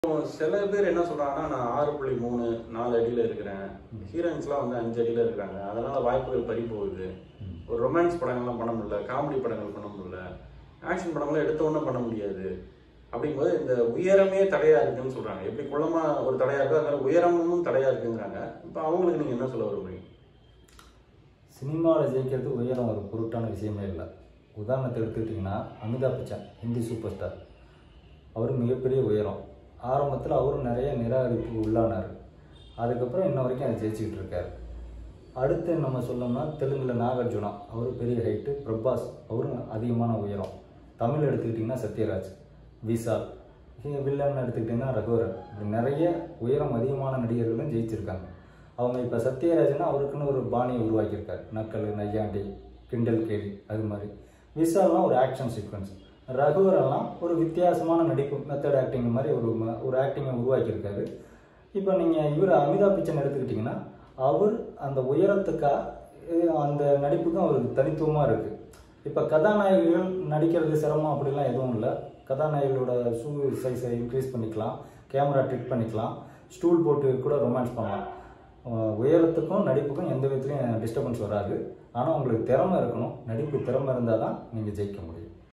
சில பேர் என்ன சொல்றாங்கன்னா நான் ஆறு புள்ளி மூணு நாலு அடியில இருக்கிறேன் ஹீரோயின்ஸ்லாம் வந்து அஞ்சு அடியில இருக்காங்க அதனால வாய்ப்புகள் பறி போகுது ஒரு ரொமான்ஸ் படங்கள்லாம் பண்ண முடியல காமெடி படங்கள் பண்ண முடியல ஆக்ஷன் படங்கள்லாம் எடுத்த உடனே பண்ண முடியாது அப்படிங்கும்போது இந்த உயரமே தடையா இருக்குன்னு சொல்றாங்க எப்படி குள்ளமா ஒரு தடையா இருக்கோ அது மாதிரி உயரமும் தடையா இருக்குங்கிறாங்க இப்போ அவங்களுக்கு நீங்க என்ன சொல்ல விரும்புறீங்க சினிமாவில் ஜெயிக்கிறது உயரம் ஒரு பொருட்டான விஷயமே இல்லை உதாரணத்தை எடுத்துக்கிட்டிங்கன்னா அமிதாப் பச்சன் ஹிந்தி சூப்பர் ஸ்டார் அவர் மிகப்பெரிய உயரம் ஆரம்பத்தில் அவரும் நிறைய நிராகரிப்புக்கு உள்ளானார் அதுக்கப்புறம் இன்ன வரைக்கும் அதை ஜெயிச்சுக்கிட்டு இருக்காரு அடுத்து நம்ம சொல்லணும்னா தெலுங்குல நாகார்ஜுனா அவர் பெரிய ஹைட்டு பிரபாஸ் அவரும் அதிகமான உயரம் தமிழ் எடுத்துக்கிட்டிங்கன்னா சத்யராஜ் விசால் வில்லன் எடுத்துக்கிட்டிங்கன்னா ரகுவரன் இப்படி நிறைய உயரம் அதிகமான நடிகர்களும் ஜெயிச்சிருக்காங்க அவங்க இப்போ சத்யராஜனா அவருக்குன்னு ஒரு பாணியை உருவாக்கியிருக்காரு நக்கல் நையாண்டி கிண்டல் கேலி அது மாதிரி விசால்லாம் ஒரு ஆக்ஷன் சீக்வன்ஸ் ரகுவரெல்லாம் ஒரு வித்தியாசமான நடிப்பு மெத்தட் ஆக்டிங் மாதிரி ஒரு ம- ஒரு ஆக்டிங்கை உருவாக்கியிருக்காரு இப்போ நீங்கள் இவர் அமிதாப் பச்சன் எடுத்துக்கிட்டிங்கன்னா அவர் அந்த உயரத்துக்கா அஹ் அந்த நடிப்புக்கும் அவருக்கு தனித்துவமாக இருக்குது இப்போ கதாநாயகிகள் நடிக்கிறது சிரமம் அப்படிலாம் எதுவும் இல்லை கதாநாயகிகளோட ஷூ சைஸை இன்க்ரீஸ் பண்ணிக்கலாம் கேமரா ட்ரிக் பண்ணிக்கலாம் ஸ்டூல் போட்டு கூட ரொமான்ஸ் பண்ணலாம் அஹ் உயரத்துக்கும் நடிப்புக்கும் எந்த விதத்துலையும் டிஸ்டர்பன்ஸ் வராது ஆனால் உங்களுக்கு திறமை இருக்கணும் நடிப்பு திறமை இருந்தால் தான் நீங்கள் ஜெயிக்க முடியும்